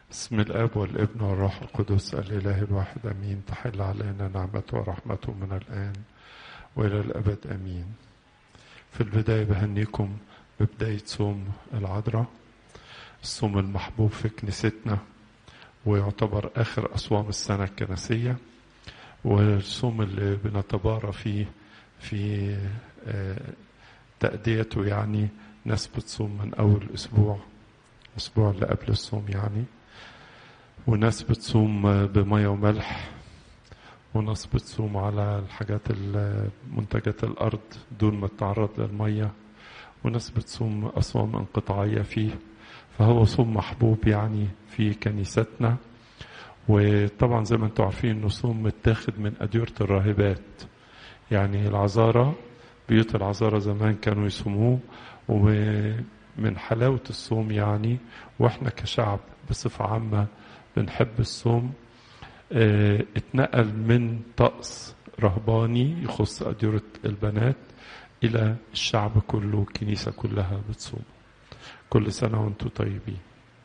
بسم الاب والابن والروح القدس الاله الواحد امين تحل علينا نعمته ورحمته من الان والى الابد امين في البدايه بهنيكم ببدايه صوم العذراء الصوم المحبوب في كنيستنا ويعتبر اخر اصوام السنه الكنسيه والصوم اللي بنتبارى فيه في تأديته يعني ناس بتصوم من أول أسبوع الأسبوع اللي قبل الصوم يعني وناس بتصوم بمية وملح وناس بتصوم على الحاجات منتجات الأرض دون ما تتعرض للمية وناس بتصوم أصوام انقطاعية فيه فهو صوم محبوب يعني في كنيستنا وطبعا زي ما انتم عارفين انه صوم متاخد من أديرة الراهبات يعني العذارى بيوت العذارى زمان كانوا يصوموه ومن حلاوة الصوم يعني واحنا كشعب بصفة عامة بنحب الصوم اه اتنقل من طقس رهباني يخص أديرة البنات إلى الشعب كله الكنيسة كلها بتصوم كل سنة وانتم طيبين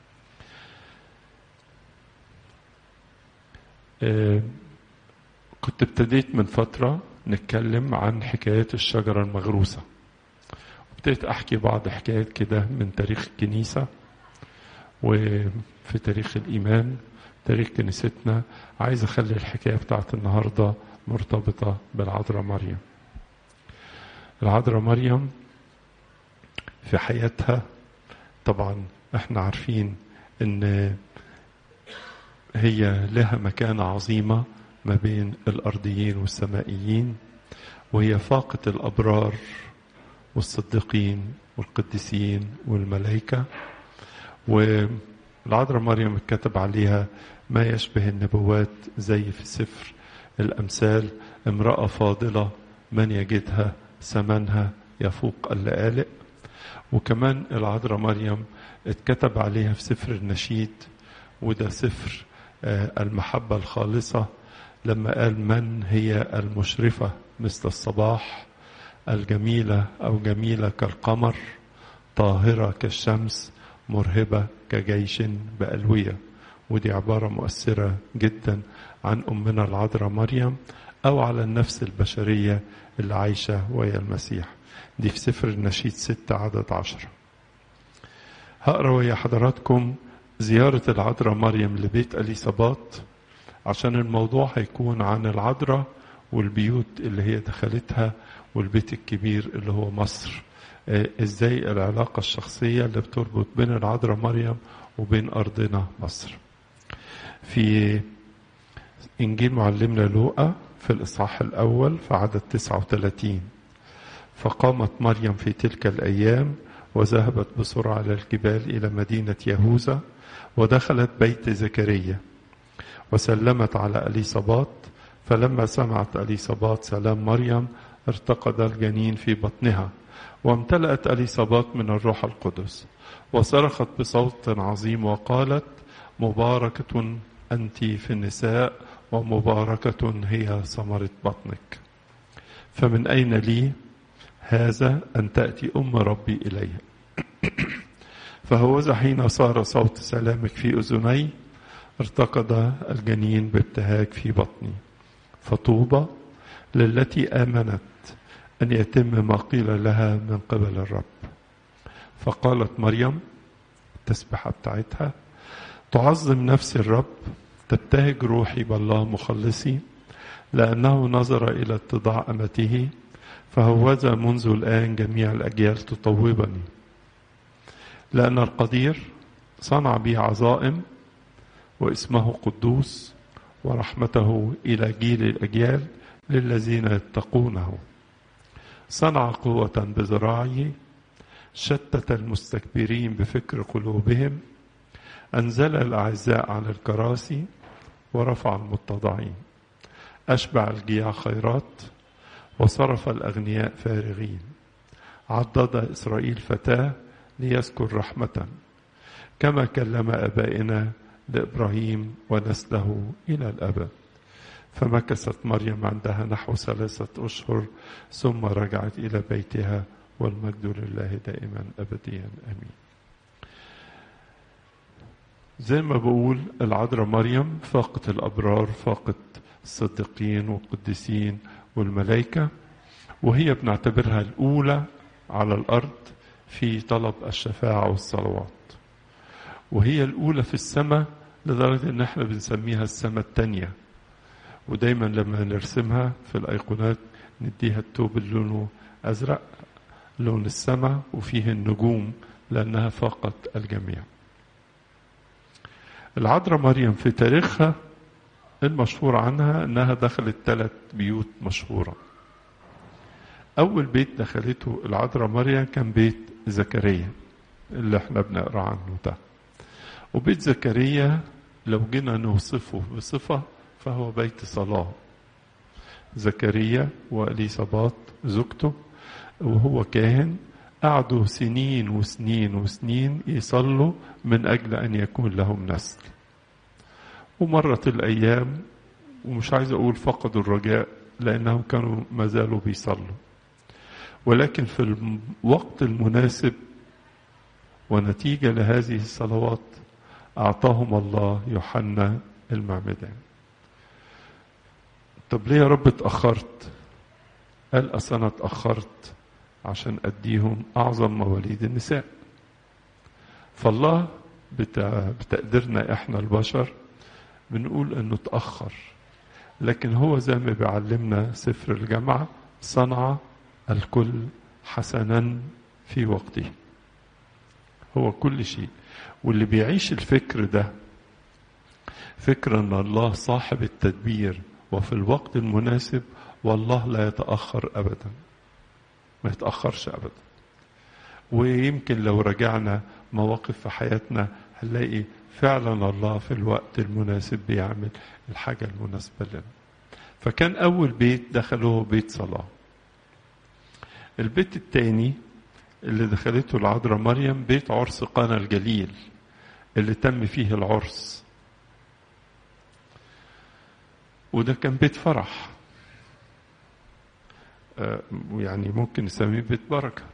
اه كنت ابتديت من فترة نتكلم عن حكايات الشجرة المغروسة وابتديت أحكي بعض حكايات كده من تاريخ الكنيسة وفي تاريخ الإيمان تاريخ كنيستنا عايز أخلي الحكاية بتاعت النهاردة مرتبطة بالعذراء مريم العذراء مريم في حياتها طبعا احنا عارفين ان هي لها مكانة عظيمة ما بين الأرضيين والسمائيين وهي فاقة الأبرار والصديقين والقديسين والملائكة والعذراء مريم اتكتب عليها ما يشبه النبوات زي في سفر الأمثال امرأة فاضلة من يجدها ثمنها يفوق اللآلئ وكمان العذراء مريم اتكتب عليها في سفر النشيد وده سفر المحبة الخالصة لما قال من هي المشرفة مثل الصباح الجميلة أو جميلة كالقمر طاهرة كالشمس مرهبة كجيش بألوية ودي عبارة مؤثرة جدا عن أمنا العذراء مريم أو على النفس البشرية اللي عايشة ويا المسيح دي في سفر النشيد ستة عدد عشرة هقرأ ويا حضراتكم زيارة العذراء مريم لبيت أليصابات عشان الموضوع هيكون عن العذراء والبيوت اللي هي دخلتها والبيت الكبير اللي هو مصر ازاي العلاقة الشخصية اللي بتربط بين العذراء مريم وبين أرضنا مصر في إنجيل معلمنا لوقا في الإصحاح الأول في عدد 39 فقامت مريم في تلك الأيام وذهبت بسرعة إلى الجبال إلى مدينة يهوذا ودخلت بيت زكريا وسلمت على أليصابات فلما سمعت أليصابات سلام مريم ارتقد الجنين في بطنها وامتلأت أليصابات من الروح القدس وصرخت بصوت عظيم وقالت مباركة أنت في النساء ومباركة هي ثمرة بطنك فمن أين لي هذا أن تأتي أم ربي إلي فهوذا حين صار صوت سلامك في أذني ارتقد الجنين بابتهاج في بطني فطوبى للتي آمنت أن يتم ما قيل لها من قبل الرب فقالت مريم التسبحة بتاعتها تعظم نفسي الرب تبتهج روحي بالله مخلصي لأنه نظر إلى اتضاع أمته فهوذا منذ الآن جميع الأجيال تطوبني لأن القدير صنع بي عظائم واسمه قدوس ورحمته إلى جيل الأجيال للذين يتقونه صنع قوة بذراعه شتت المستكبرين بفكر قلوبهم أنزل الأعزاء على الكراسي ورفع المتضعين أشبع الجياع خيرات وصرف الأغنياء فارغين عضد إسرائيل فتاة ليذكر رحمة كما كلم أبائنا لإبراهيم ونسله إلى الأبد فمكثت مريم عندها نحو ثلاثة أشهر ثم رجعت إلى بيتها والمجد لله دائما أبديا أمين زي ما بقول العذراء مريم فاقت الأبرار فاقت الصديقين والقديسين والملائكة وهي بنعتبرها الأولى على الأرض في طلب الشفاعة والصلوات وهي الأولى في السماء لدرجة إن احنا بنسميها السماء التانية ودايما لما نرسمها في الأيقونات نديها التوب اللي لونه أزرق لون السماء وفيه النجوم لأنها فاقت الجميع العذراء مريم في تاريخها المشهور عنها أنها دخلت ثلاث بيوت مشهورة أول بيت دخلته العذراء مريم كان بيت زكريا اللي احنا بنقرا عنه ده وبيت زكريا لو جينا نوصفه بصفة فهو بيت صلاة زكريا وإليصابات زوجته وهو كاهن قعدوا سنين وسنين وسنين يصلوا من أجل أن يكون لهم نسل ومرت الأيام ومش عايز أقول فقدوا الرجاء لأنهم كانوا ما زالوا بيصلوا ولكن في الوقت المناسب ونتيجة لهذه الصلوات أعطاهم الله يوحنا المعمدان طب ليه يا رب اتأخرت قال أصل أنا اتأخرت عشان أديهم أعظم مواليد النساء فالله بتقديرنا إحنا البشر بنقول إنه اتأخر لكن هو زي ما بيعلمنا سفر الجامعة صنع الكل حسنا في وقته هو كل شيء واللي بيعيش الفكر ده فكر ان الله صاحب التدبير وفي الوقت المناسب والله لا يتاخر ابدا ما يتاخرش ابدا ويمكن لو رجعنا مواقف في حياتنا هنلاقي فعلا الله في الوقت المناسب بيعمل الحاجه المناسبه لنا فكان اول بيت دخله بيت صلاه البيت الثاني اللي دخلته العذراء مريم بيت عرس قانا الجليل اللي تم فيه العرس وده كان بيت فرح يعني ممكن نسميه بيت بركة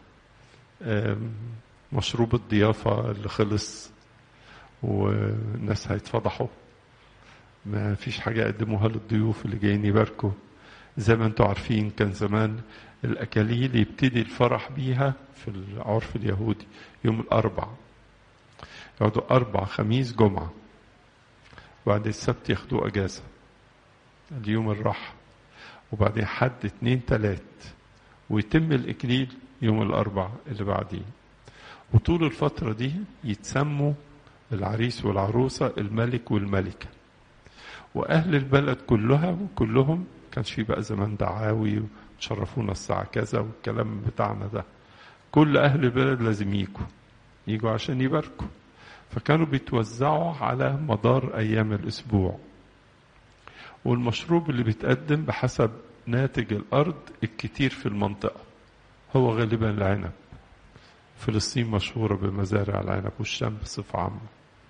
مشروب الضيافة اللي خلص والناس هيتفضحوا ما فيش حاجة يقدموها للضيوف اللي جايين يباركوا زي ما انتم عارفين كان زمان الأكاليل يبتدي الفرح بيها في العرف اليهودي يوم الأربع يقعدوا أربع خميس جمعة وبعد السبت ياخدوا أجازة اليوم الراحة وبعدين حد اتنين تلات ويتم الإكليل يوم الأربع اللي بعديه وطول الفترة دي يتسموا العريس والعروسة الملك والملكة وأهل البلد كلها وكلهم كانش في بقى زمان دعاوي تشرفونا الساعة كذا والكلام بتاعنا ده كل أهل البلد لازم يجوا يجوا عشان يباركوا فكانوا بيتوزعوا على مدار أيام الأسبوع والمشروب اللي بيتقدم بحسب ناتج الأرض الكتير في المنطقة هو غالبا العنب فلسطين مشهورة بمزارع العنب والشام بصفة عامة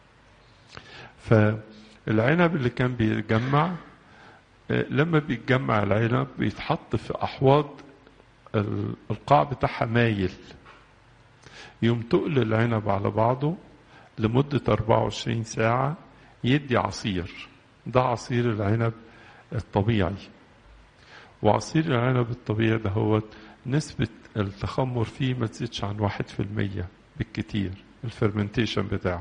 فالعنب اللي كان بيتجمع لما بيتجمع العنب بيتحط في أحواض القاع بتاعها مايل يوم تقل العنب على بعضه لمدة 24 ساعة يدي عصير ده عصير العنب الطبيعي وعصير العنب الطبيعي ده هو نسبة التخمر فيه ما تزيدش عن واحد في المية بالكتير الفرمنتيشن بتاعه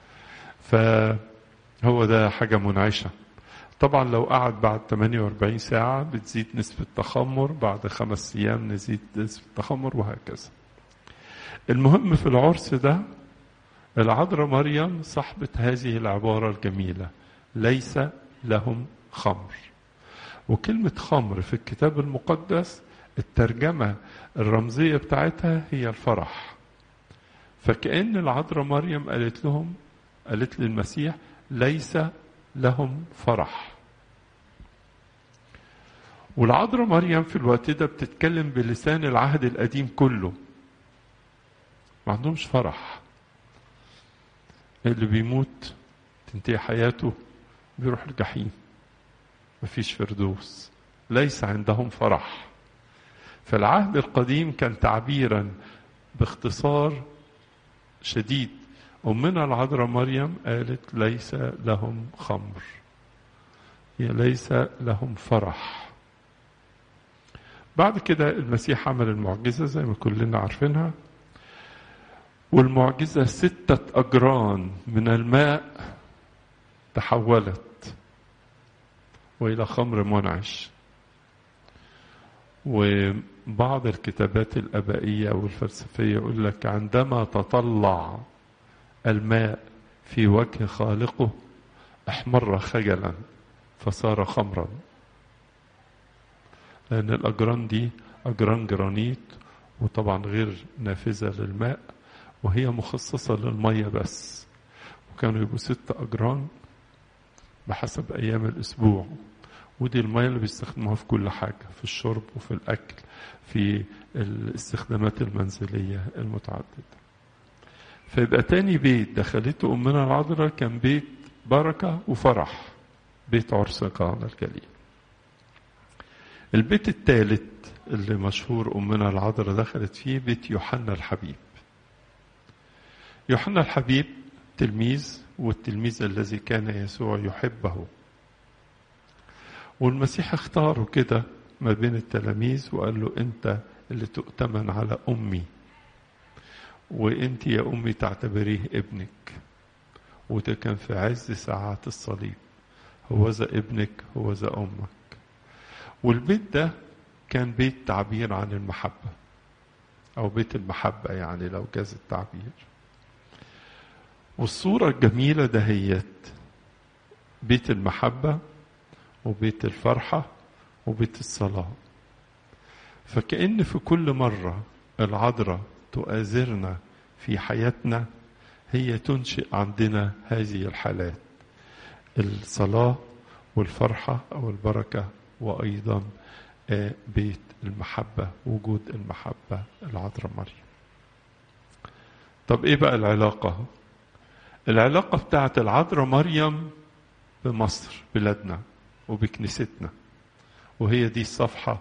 فهو ده حاجة منعشة طبعا لو قعد بعد 48 ساعة بتزيد نسبة تخمر بعد خمس أيام نزيد نسبة تخمر وهكذا المهم في العرس ده العذراء مريم صاحبة هذه العبارة الجميلة ليس لهم خمر وكلمة خمر في الكتاب المقدس الترجمة الرمزية بتاعتها هي الفرح فكأن العذراء مريم قالت لهم قالت للمسيح ليس لهم فرح والعذراء مريم في الوقت ده بتتكلم بلسان العهد القديم كله ما عندهمش فرح اللي بيموت تنتهي حياته بيروح الجحيم مفيش فردوس ليس عندهم فرح فالعهد القديم كان تعبيرا باختصار شديد أمنا العذراء مريم قالت ليس لهم خمر هي ليس لهم فرح بعد كده المسيح عمل المعجزة زي ما كلنا عارفينها والمعجزة ستة أجران من الماء تحولت وإلى خمر منعش وبعض الكتابات الأبائية والفلسفية يقول لك عندما تطلع الماء في وجه خالقه احمر خجلا فصار خمرا لأن الأجران دي أجران جرانيت وطبعا غير نافذة للماء وهي مخصصة للمية بس وكانوا يبقوا ست أجران بحسب أيام الأسبوع ودي المية اللي بيستخدموها في كل حاجة في الشرب وفي الأكل في الاستخدامات المنزلية المتعددة فيبقى تاني بيت دخلته أمنا العذراء كان بيت بركة وفرح بيت عرس قانا الجليل البيت الثالث اللي مشهور أمنا العذراء دخلت فيه بيت يوحنا الحبيب يوحنا الحبيب تلميذ والتلميذ الذي كان يسوع يحبه والمسيح اختاره كده ما بين التلاميذ وقال له انت اللي تؤتمن على امي وانت يا امي تعتبريه ابنك وده كان في عز ساعات الصليب هوذا ابنك هوذا امك والبيت ده كان بيت تعبير عن المحبه او بيت المحبه يعني لو جاز التعبير والصوره الجميله دهيت بيت المحبه وبيت الفرحة وبيت الصلاة فكأن في كل مرة العذراء تؤازرنا في حياتنا هي تنشئ عندنا هذه الحالات الصلاة والفرحة أو البركة وأيضا بيت المحبة وجود المحبة العذراء مريم طب إيه بقى العلاقة العلاقة بتاعت العذراء مريم بمصر بلادنا وبكنيستنا وهي دي الصفحة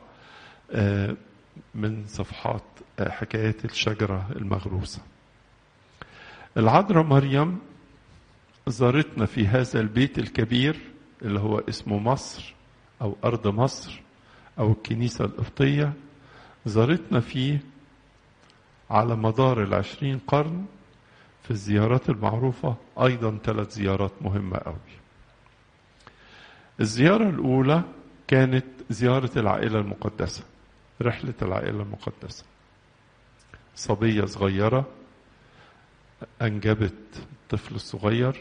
من صفحات حكاية الشجرة المغروسة العذراء مريم زارتنا في هذا البيت الكبير اللي هو اسمه مصر أو أرض مصر أو الكنيسة القبطية زارتنا فيه على مدار العشرين قرن في الزيارات المعروفة أيضا ثلاث زيارات مهمة أوي الزيارة الأولى كانت زيارة العائلة المقدسة رحلة العائلة المقدسة صبية صغيرة أنجبت الطفل الصغير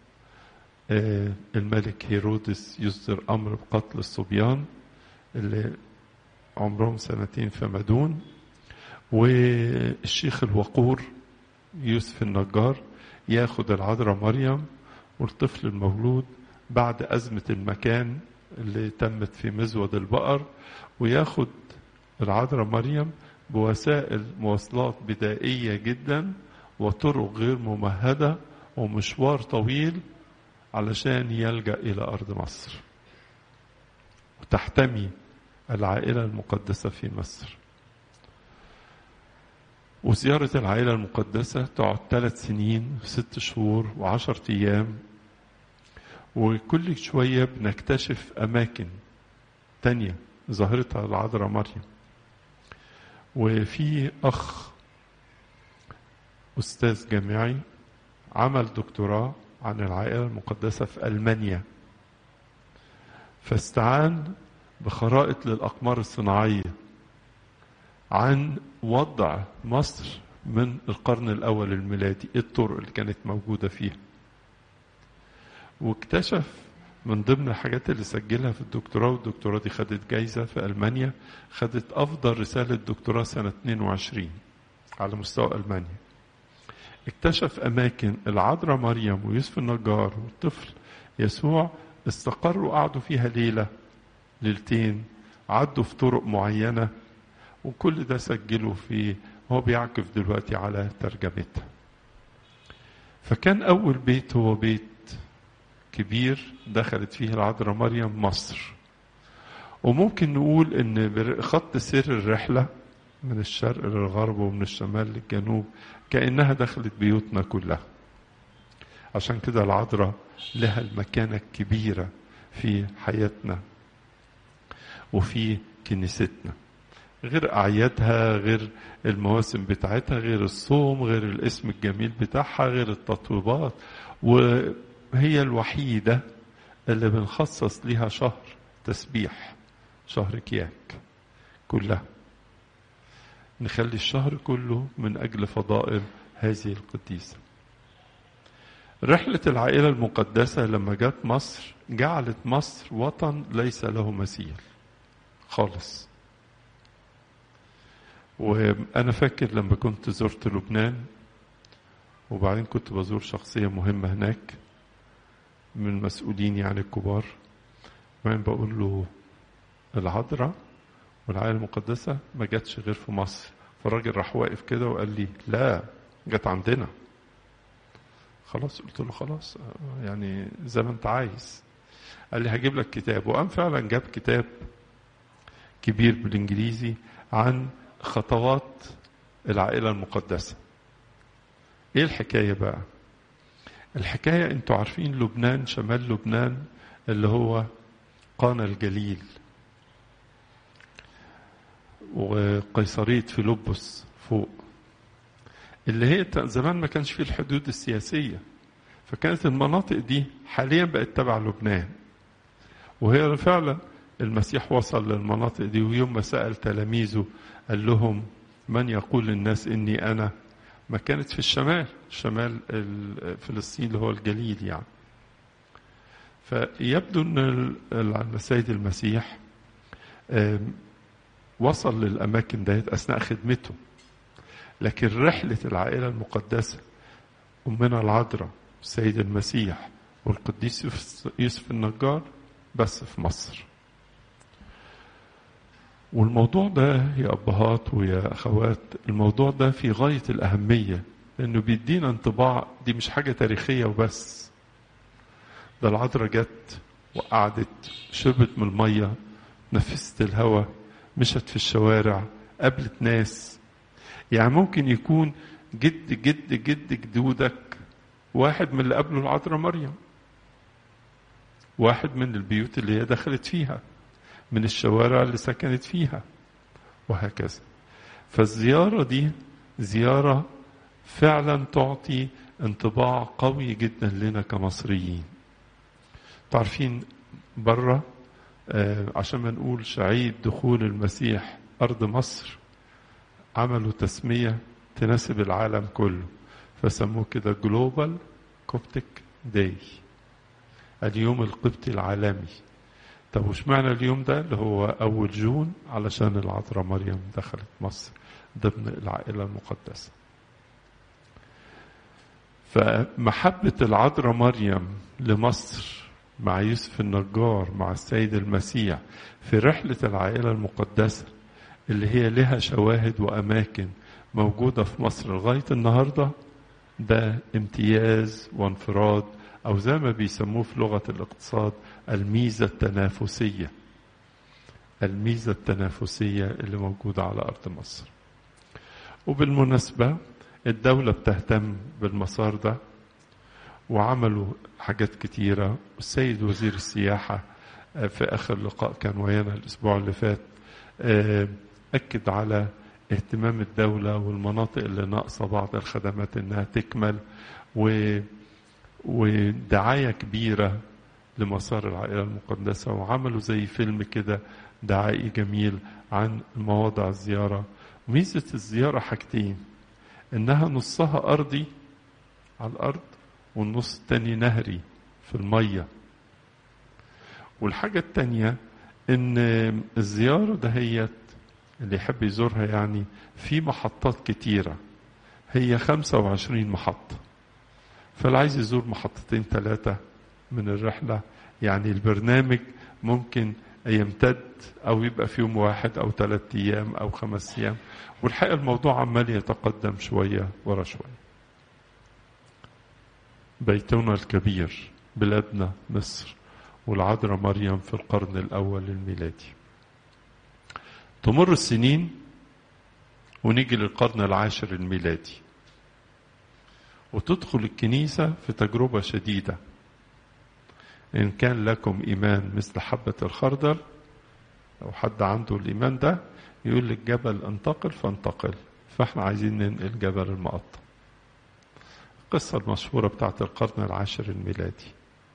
الملك هيرودس يصدر أمر بقتل الصبيان اللي عمرهم سنتين فما دون والشيخ الوقور يوسف النجار ياخد العذراء مريم والطفل المولود بعد أزمة المكان اللي تمت في مزود البقر وياخد العذراء مريم بوسائل مواصلات بدائية جدا وطرق غير ممهدة ومشوار طويل علشان يلجأ إلى أرض مصر وتحتمي العائلة المقدسة في مصر وزيارة العائلة المقدسة تقعد ثلاث سنين ست شهور وعشرة أيام وكل شوية بنكتشف أماكن تانية ظاهرتها العذراء مريم وفي أخ أستاذ جامعي عمل دكتوراه عن العائلة المقدسة في ألمانيا فاستعان بخرائط للأقمار الصناعية عن وضع مصر من القرن الأول الميلادي الطرق اللي كانت موجودة فيها واكتشف من ضمن الحاجات اللي سجلها في الدكتوراه والدكتوراه دي خدت جايزة في ألمانيا خدت أفضل رسالة دكتوراه سنة 22 على مستوى ألمانيا اكتشف أماكن العذراء مريم ويوسف النجار والطفل يسوع استقروا قعدوا فيها ليلة ليلتين عدوا في طرق معينة وكل ده سجله في هو بيعكف دلوقتي على ترجمتها فكان أول بيت هو بيت كبير دخلت فيه العذراء مريم مصر وممكن نقول ان خط سير الرحله من الشرق للغرب ومن الشمال للجنوب كانها دخلت بيوتنا كلها عشان كده العذراء لها المكانة الكبيرة في حياتنا وفي كنيستنا غير أعيادها غير المواسم بتاعتها غير الصوم غير الاسم الجميل بتاعها غير التطويبات وهي الوحيدة اللي بنخصص ليها شهر تسبيح شهر كياك كلها نخلي الشهر كله من أجل فضائل هذه القديسة رحلة العائلة المقدسة لما جت مصر جعلت مصر وطن ليس له مثيل خالص وأنا فاكر لما كنت زرت لبنان وبعدين كنت بزور شخصية مهمة هناك من المسؤولين يعني الكبار وبعدين بقول له العذراء والعائلة المقدسة ما جاتش غير في مصر فالراجل راح واقف كده وقال لي لا جت عندنا خلاص قلت له خلاص يعني زي ما انت عايز قال لي هجيب لك كتاب وقام فعلا جاب كتاب كبير بالانجليزي عن خطوات العائله المقدسه ايه الحكايه بقى الحكايه انتوا عارفين لبنان شمال لبنان اللي هو قانا الجليل وقيصريه فيلبس فوق اللي هي زمان ما كانش فيه الحدود السياسية فكانت المناطق دي حاليا بقت تبع لبنان وهي فعلا المسيح وصل للمناطق دي ويوم ما سأل تلاميذه قال لهم من يقول للناس إني أنا ما كانت في الشمال شمال فلسطين اللي هو الجليل يعني فيبدو أن السيد المسيح وصل للأماكن ديت أثناء خدمته لكن رحلة العائلة المقدسة أمنا العذراء السيد المسيح والقديس يوسف النجار بس في مصر والموضوع ده يا أبهات ويا أخوات الموضوع ده في غاية الأهمية لأنه بيدينا انطباع دي مش حاجة تاريخية وبس ده العذراء جت وقعدت شربت من المية نفست الهواء مشت في الشوارع قابلت ناس يعني ممكن يكون جد جد جد جدودك واحد من اللي قبله العذراء مريم واحد من البيوت اللي هي دخلت فيها من الشوارع اللي سكنت فيها وهكذا فالزيارة دي زيارة فعلا تعطي انطباع قوي جدا لنا كمصريين تعرفين بره آه عشان ما نقول شعيد دخول المسيح أرض مصر عملوا تسمية تناسب العالم كله فسموه كده جلوبال كوبتيك داي اليوم القبطي العالمي طب وش معنى اليوم ده اللي هو أول جون علشان العذراء مريم دخلت مصر ضمن العائلة المقدسة فمحبة العذراء مريم لمصر مع يوسف النجار مع السيد المسيح في رحلة العائلة المقدسة اللي هي لها شواهد وأماكن موجودة في مصر لغاية النهاردة ده امتياز وانفراد أو زي ما بيسموه في لغة الاقتصاد الميزة التنافسية الميزة التنافسية اللي موجودة على أرض مصر وبالمناسبة الدولة بتهتم بالمسار ده وعملوا حاجات كتيرة والسيد وزير السياحة في آخر لقاء كان ويانا الأسبوع اللي فات أكد على اهتمام الدولة والمناطق اللي ناقصة بعض الخدمات إنها تكمل و ودعاية كبيرة لمسار العائلة المقدسة وعملوا زي فيلم كده دعائي جميل عن مواضع الزيارة ميزة الزيارة حاجتين إنها نصها أرضي على الأرض والنص التاني نهري في المية والحاجة التانية إن الزيارة دهيت اللي يحب يزورها يعني في محطات كتيرة هي 25 محطة فاللي عايز يزور محطتين ثلاثة من الرحلة يعني البرنامج ممكن يمتد أو يبقى في يوم واحد أو ثلاثة أيام أو خمس أيام والحقيقة الموضوع عمال يتقدم شوية ورا شوية بيتنا الكبير بلادنا مصر والعذراء مريم في القرن الأول الميلادي تمر السنين ونيجي للقرن العاشر الميلادي وتدخل الكنيسة في تجربة شديدة إن كان لكم إيمان مثل حبة الخردل لو حد عنده الإيمان ده يقول للجبل انتقل فانتقل فاحنا عايزين ننقل جبل المقطم القصة المشهورة بتاعت القرن العاشر الميلادي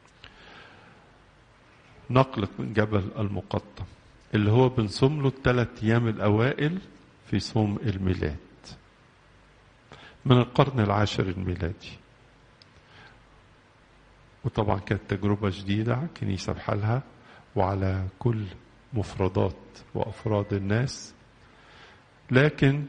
نقل جبل المقطم اللي هو بنصوم له الثلاث أيام الأوائل في صوم الميلاد من القرن العاشر الميلادي وطبعا كانت تجربة جديدة على الكنيسة بحالها وعلى كل مفردات وأفراد الناس لكن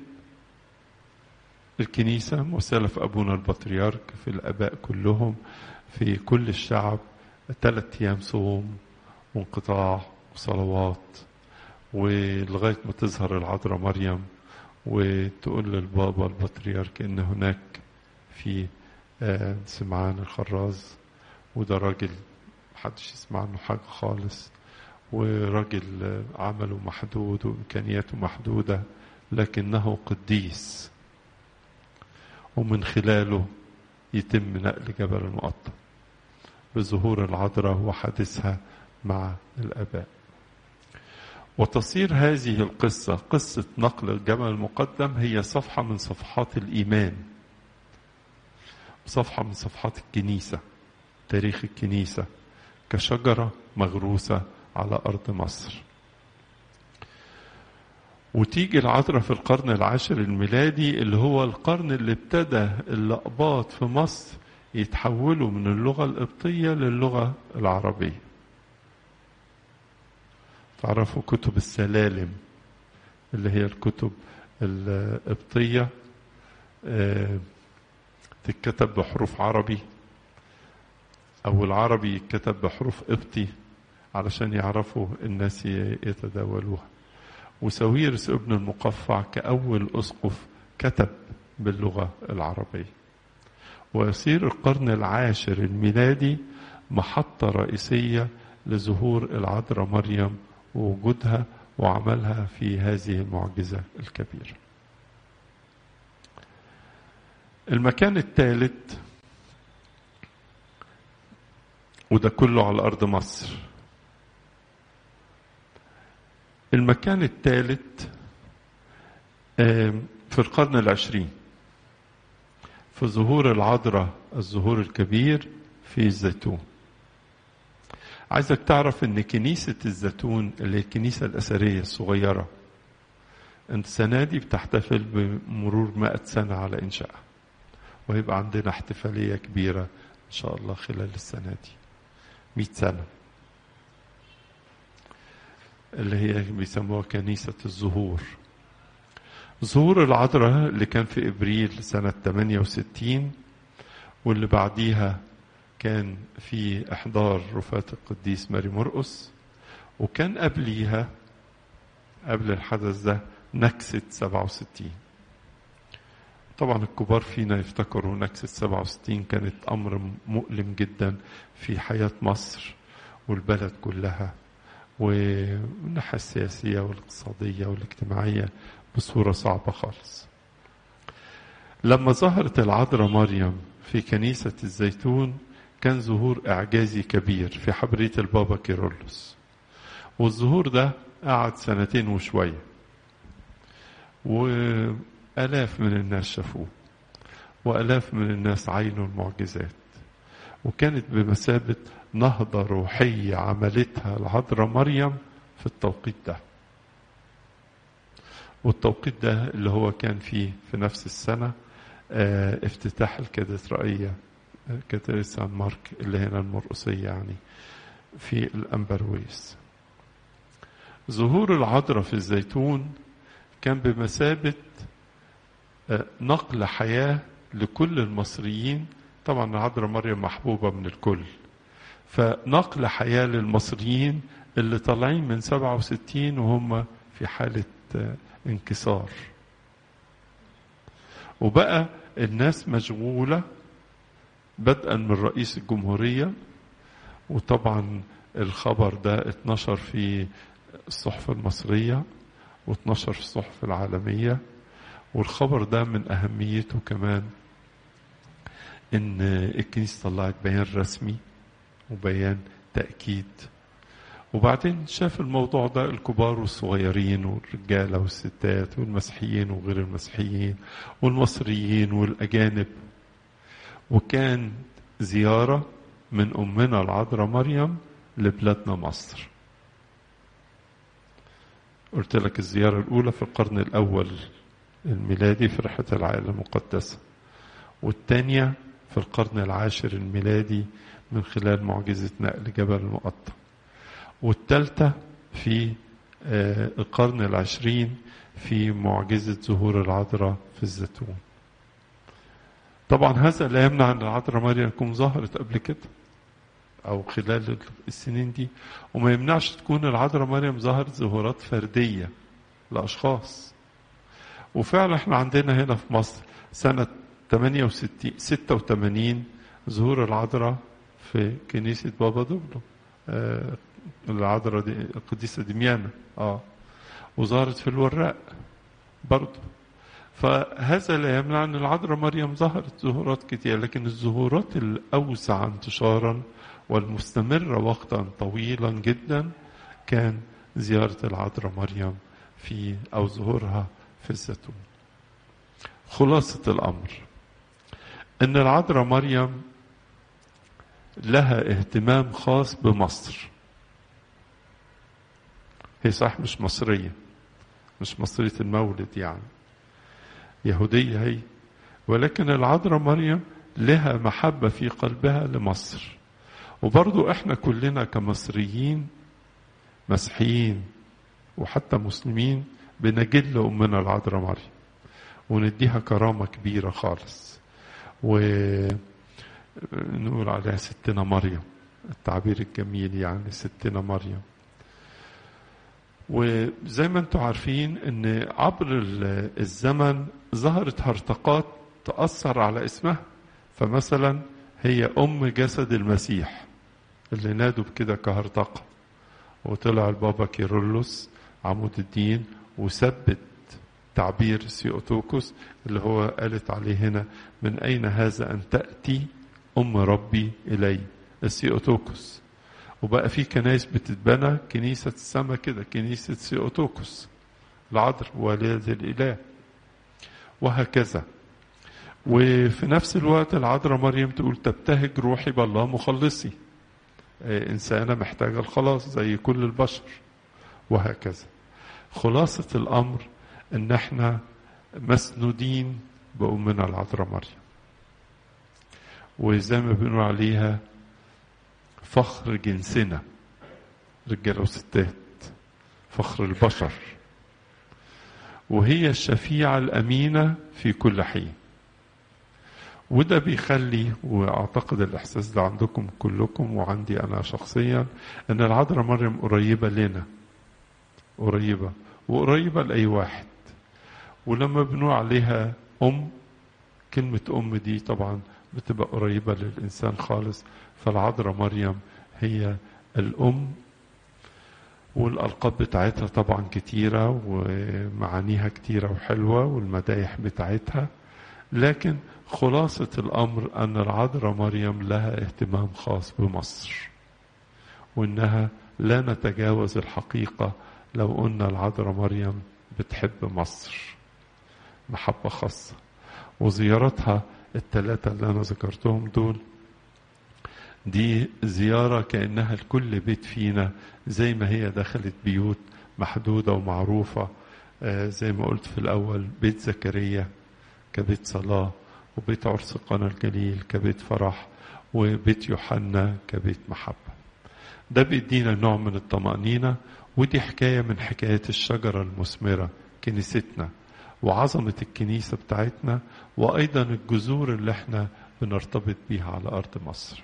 الكنيسة وسلف أبونا البطريرك في الآباء كلهم في كل الشعب ثلاث أيام صوم وانقطاع وصلوات ولغاية ما تظهر العذراء مريم وتقول للبابا البطريرك إن هناك في سمعان الخراز وده راجل محدش يسمع عنه حاجة خالص وراجل عمله محدود وإمكانياته محدودة لكنه قديس ومن خلاله يتم نقل جبل المقطم بظهور العذراء وحادثها مع الآباء وتصير هذه القصة قصة نقل الجبل المقدم هي صفحة من صفحات الإيمان صفحة من صفحات الكنيسة تاريخ الكنيسة كشجرة مغروسة على أرض مصر وتيجي العذراء في القرن العاشر الميلادي اللي هو القرن اللي ابتدى الأقباط في مصر يتحولوا من اللغة القبطية للغة العربية تعرفوا كتب السلالم اللي هي الكتب القبطية تتكتب بحروف عربي أو العربي يتكتب بحروف قبطي علشان يعرفوا الناس يتداولوها وساويرس ابن المقفع كأول أسقف كتب باللغة العربية ويصير القرن العاشر الميلادي محطة رئيسية لظهور العذراء مريم ووجودها وعملها في هذه المعجزة الكبيرة المكان الثالث وده كله على أرض مصر المكان الثالث في القرن العشرين في ظهور العذراء الظهور الكبير في الزيتون عايزك تعرف ان كنيسة الزيتون اللي هي الكنيسة الأثرية الصغيرة السنة دي بتحتفل بمرور مائة سنة على إنشائها وهيبقى عندنا احتفالية كبيرة إن شاء الله خلال السنة دي مئة سنة اللي هي بيسموها كنيسة الزهور ظهور العذراء اللي كان في إبريل سنة 68 واللي بعديها كان في إحضار رفاة القديس ماري مرقس وكان قبليها قبل الحدث ده نكسة 67 طبعا الكبار فينا يفتكروا نكسة 67 كانت أمر مؤلم جدا في حياة مصر والبلد كلها والناحية السياسية والاقتصادية والاجتماعية بصورة صعبة خالص لما ظهرت العذراء مريم في كنيسة الزيتون كان ظهور إعجازي كبير في حبرية البابا كيرلس والظهور ده قعد سنتين وشوية وآلاف من الناس شافوه وآلاف من الناس عينوا المعجزات وكانت بمثابة نهضة روحية عملتها العذراء مريم في التوقيت ده والتوقيت ده اللي هو كان فيه في نفس السنة اه افتتاح الكاتدرائية كاتدرائية سان مارك اللي هنا المرقصية يعني في الأمبرويس ظهور العذراء في الزيتون كان بمثابة اه نقل حياة لكل المصريين طبعا العذراء مريم محبوبة من الكل فنقل حياة للمصريين اللي طالعين من 67 وهم في حالة انكسار وبقى الناس مشغولة بدءا من رئيس الجمهورية وطبعا الخبر ده اتنشر في الصحف المصرية واتنشر في الصحف العالمية والخبر ده من أهميته كمان ان الكنيسة طلعت بيان رسمي وبيان تأكيد وبعدين شاف الموضوع ده الكبار والصغيرين والرجالة والستات والمسيحيين وغير المسيحيين والمصريين والأجانب وكان زيارة من أمنا العذراء مريم لبلادنا مصر قلت لك الزيارة الأولى في القرن الأول الميلادي في رحلة العائلة المقدسة والثانية في القرن العاشر الميلادي من خلال معجزة نقل جبل المقطم والثالثة في القرن العشرين في معجزة ظهور العذراء في الزيتون طبعا هذا لا يمنع أن العذراء مريم تكون ظهرت قبل كده أو خلال السنين دي وما يمنعش تكون العذراء مريم ظهرت ظهورات فردية لأشخاص وفعلا احنا عندنا هنا في مصر سنة 68 86 ظهور العذراء في كنيسة بابا دوبلو آه العذراء دي القديسة دميانة اه وظهرت في الوراق برضه فهذا لا يمنع ان العذراء مريم ظهرت ظهورات كتير لكن الظهورات الاوسع انتشارا والمستمرة وقتا طويلا جدا كان زيارة العذراء مريم في أو ظهورها في الزيتون خلاصة الأمر أن العذراء مريم لها اهتمام خاص بمصر هي صح مش مصرية مش مصرية المولد يعني يهودية هي ولكن العذراء مريم لها محبة في قلبها لمصر وبرضو احنا كلنا كمصريين مسيحيين وحتى مسلمين بنجل أمنا العذراء مريم ونديها كرامة كبيرة خالص ونقول عليها ستنا مريم التعبير الجميل يعني ستنا مريم وزي ما انتم عارفين ان عبر الزمن ظهرت هرطقات تأثر على اسمها فمثلا هي أم جسد المسيح اللي نادوا بكده كهرطقة وطلع البابا كيرلس عمود الدين وثبت تعبير سيوتوكوس اللي هو قالت عليه هنا من أين هذا أن تأتي أم ربي إلي السيوتوكوس وبقى في كنايس بتتبنى كنيسة السماء كده كنيسة سيوتوكوس العذر والدة الإله وهكذا وفي نفس الوقت العذراء مريم تقول تبتهج روحي بالله مخلصي إنسانة محتاجة الخلاص زي كل البشر وهكذا خلاصة الأمر إن إحنا مسنودين بأمنا العذراء مريم وزي ما بنقول عليها فخر جنسنا رجالة وستات فخر البشر وهي الشفيعة الأمينة في كل حين وده بيخلي واعتقد الاحساس ده عندكم كلكم وعندي انا شخصيا ان العذراء مريم قريبه لنا قريبه وقريبه لاي واحد ولما بنقول عليها ام كلمه ام دي طبعا بتبقى قريبه للانسان خالص فالعذراء مريم هي الام والألقاب بتاعتها طبعا كتيرة ومعانيها كتيرة وحلوة والمدايح بتاعتها لكن خلاصة الأمر أن العذراء مريم لها اهتمام خاص بمصر وإنها لا نتجاوز الحقيقة لو قلنا العذراء مريم بتحب مصر محبة خاصة وزيارتها الثلاثة اللي أنا ذكرتهم دول دي زيارة كأنها لكل بيت فينا زي ما هي دخلت بيوت محدودة ومعروفة زي ما قلت في الأول بيت زكريا كبيت صلاة وبيت عرس قنا الجليل كبيت فرح وبيت يوحنا كبيت محبة ده بيدينا نوع من الطمأنينة ودي حكاية من حكايات الشجرة المثمرة كنيستنا وعظمة الكنيسة بتاعتنا وأيضا الجذور اللي احنا بنرتبط بيها على أرض مصر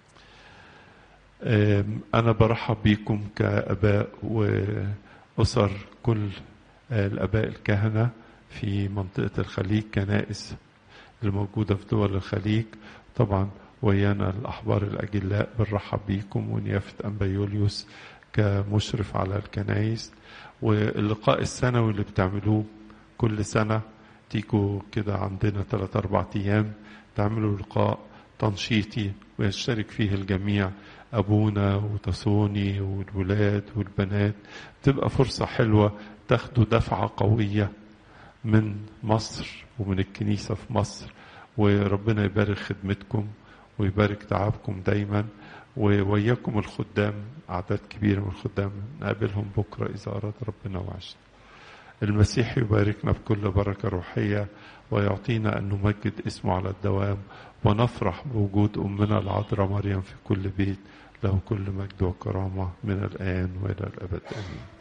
أنا برحب بيكم كأباء وأسر كل الآباء الكهنة في منطقة الخليج كنائس الموجودة في دول الخليج طبعا ويانا الأحبار الأجلاء بنرحب بيكم ونيافة أنبا يوليوس كمشرف على الكنائس واللقاء السنوي اللي بتعملوه كل سنة تيجوا كده عندنا ثلاث أربع أيام تعملوا لقاء تنشيطي ويشترك فيه الجميع أبونا وتصوني والولاد والبنات تبقى فرصة حلوة تاخدوا دفعة قوية من مصر ومن الكنيسة في مصر وربنا يبارك خدمتكم ويبارك تعبكم دايما ووياكم الخدام أعداد كبيرة من الخدام نقابلهم بكرة إذا أراد ربنا وعشنا المسيح يباركنا بكل بركة روحية ويعطينا أن نمجد اسمه على الدوام ونفرح بوجود أمنا العذراء مريم في كل بيت له كل مجد وكرامة من الآن وإلى الأبد آمين